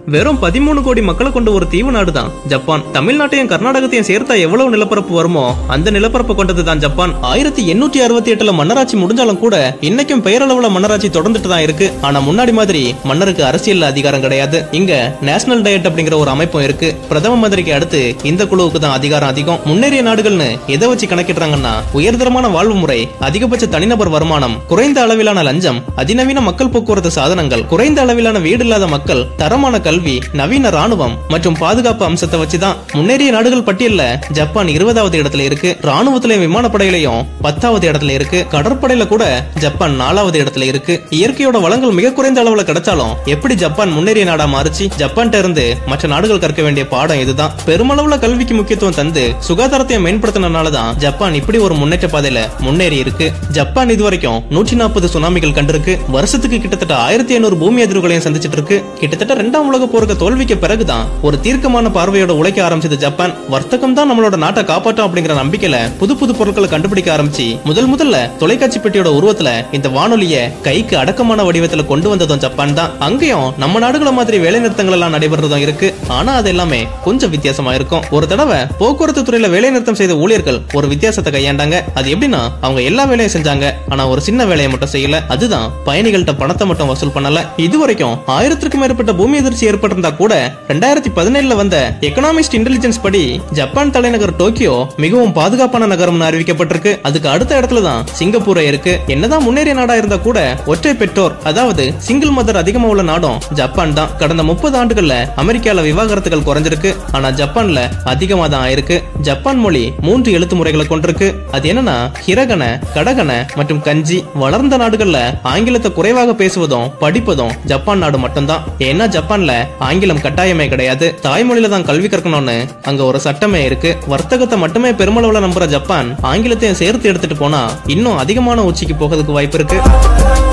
வெறும் பதிமூணு கோடி மக்களை கொண்ட ஒரு தீவு நாடு தான் ஜப்பான் தமிழ்நாட்டையும் கர்நாடகத்தையும் சேர்த்தா எவ்வளவு நிலப்பரப்பு வருமோ அந்த நிலப்பரப்பு கொண்டது தான் ஜப்பான் ஆயிரத்தி எண்ணூற்றி அறுபத்தி எட்டுல மன்னராட்சி முடிஞ்சாலும் கூட இன்னைக்கும் பெயரளவுல மன்னராட்சி தொடர்ந்துட்டு தான் இருக்கு ஆனா முன்னாடி மாதிரி மன்னருக்கு அரசியல் அதிகாரம் கிடையாது இங்க நேஷனல் டயட் அப்படிங்கிற ஒரு அமைப்பும் இருக்கு பிரதம மந்திரிக்கு அடுத்து இந்த குழுவுக்கு தான் அதிகாரம் அதிகம் முன்னேறிய நாடுகள்னு எதை வச்சு கணக்கிடுறாங்கன்னா உயர்தரமான வாழ்வு முறை அதிகபட்ச தனிநபர் வருமானம் குறைந்த அளவிலான லஞ்சம் அதிநவீன மக்கள் போக்குவரத்து சாதனங்கள் குறைந்த அளவிலான வீடு இல்லாத மக்கள் தரமான கல்வி நவீன ராணுவம் மற்றும் பாதுகாப்பு அம்சத்தை வச்சுதான் முன்னேறிய நாடுகள் பட்டியல்ல ஜப்பான் இருபதாவது இடத்துல இருக்கு ராணுவத்திலையும் விமானப்படையிலையும் பத்தாவது இடத்துல இருக்கு கடற்படையில கூட ஜப்பான் நாலாவது இடத்துல இருக்கு இயற்கையோட வளங்கள் மிக குறைந்த அளவுல கிடைச்சாலும் எப்படி ஜப்பான் முன்னேறிய நாடா மாறுச்சு ஜப்பான்ட்ட இருந்து மற்ற நாடுகள் கற்க வேண்டிய பாடம் இதுதான் பெருமளவுல கல்விக்கு முக்கியத்துவம் தந்து சுகாதாரத்தை மேம்படுத்தினாலதான் ஜப்பான் இப்படி ஒரு முன்னேற்ற பாதையில முன்னேறி இருக்கு ஜப்பான் இதுவரைக்கும் நூற்றி நாற்பது சுனாமிகள் கண்டிருக்கு வருஷத்துக்கு கிட்டத்தட்ட ஆயிரத்தி ஐநூறு பூமி அதிர்வுகளையும் சந்திச்சிட்டு இருக்கு கிட்டத்தட்ட ரெண்டாம் உலக போருக்கு தோல்விக்கு பிறகுதான் ஒரு தீர்க்கமான பார்வையோட உழைக்க ஆரம்பிச்சது ஜப்பான் வர்த்தகம் தான் நம்மளோட நாட்டை காப்பாற்றும் அப்படிங்கிற நம்பிக்கையில புது புது பொருட்களை கண்டுபிடிக்க ஆரம்பிச்சு முதல் முதல்ல தொலைக்காட்சி பெட்டியோட உருவத்துல இந்த வானொலிய கைக்கு அடக்கமான வடிவத்துல கொண்டு வந்ததும் ஜப்பான் தான் அங்கேயும் நம்ம நாடுகளை மாதிரி வேலை நிறுத்தங்கள் எல்லாம் நடைபெறதும் இருக்கு ஆனா அது எல்லாமே கொஞ்சம் வித்தியாசமா இருக்கும் ஒரு தடவை போக்குவரத்து துறையில வேலை நிறுத்தம் செய்த ஊழியர்கள் ஒரு வித்தியாசத்தை கையாண்டாங்க அது எப்படின்னா அவங்க எல்லா வேலையும் செஞ்சாங்க ஆனா ஒரு சின்ன வேலையை மட்டும் செய்யல அதுதான் பயணிகள்கிட்ட பணத்தை மட்டும் வசூல் பண்ணல இது வரைக்கும் ஆயிரத்திற்கும் மேற்பட்ட பூமி அதிர்ச்சி ஏற்பட்டிருந்தா கூட ரெண்டாயிரத்தி பதினேழுல வந்த எக்கனாமிஸ்ட் இன்டெலிஜென்ஸ் படி ஜப்பான் தலைநகர் டோக்கியோ மிகவும் பாதுகாப்பான நகரம்னு அறிவிக்கப்பட்டிருக்கு அதுக்கு அடுத்த இடத்துல தான் சிங்கப்பூரே இருக்கு என்னதான் முன்னேறிய நாடா இருந்தா கூட ஒற்றை பெற்றோர் அதாவது சிங்கிள் மதர் அதிகமா உள்ள நாடும் ஜப்பான் தான் கடந்த முப்பது ஆண்டுகள்ல அமெரிக்கால விவாகரத்துகள் குறைஞ்சிருக்கு ஆனா ஜப்பான்ல அதிகமா தான் ஆயிருக்கு ஜப்பான் மொழி மூன்று எழுத்து முறைகளை கொண்டிருக்கு அது என்னன்னா ஹிரகன கடகன மற்றும் கஞ்சி வளர்ந்த நாடுகள்ல ஆங்கிலத்தை குறைவாக பேசுவதும் படிப்பதும் ஜப்பான் நாடு மட்டும்தான் ஏன்னா ஜப்பான்ல ஆங்கிலம் கட்டாயமே கிடையாது தாய்மொழியில தான் கல்வி கற்கணும்னு அங்க ஒரு சட்டமே இருக்கு வர்த்தகத்தை மட்டுமே பெருமளவுல நம்புற ஜப்பான் ஆங்கிலத்தையும் சேர்த்து எடுத்துட்டு போனா இன்னும் அதிகமான உச்சிக்கு போகிறதுக்கு வாய்ப்பு இருக்கு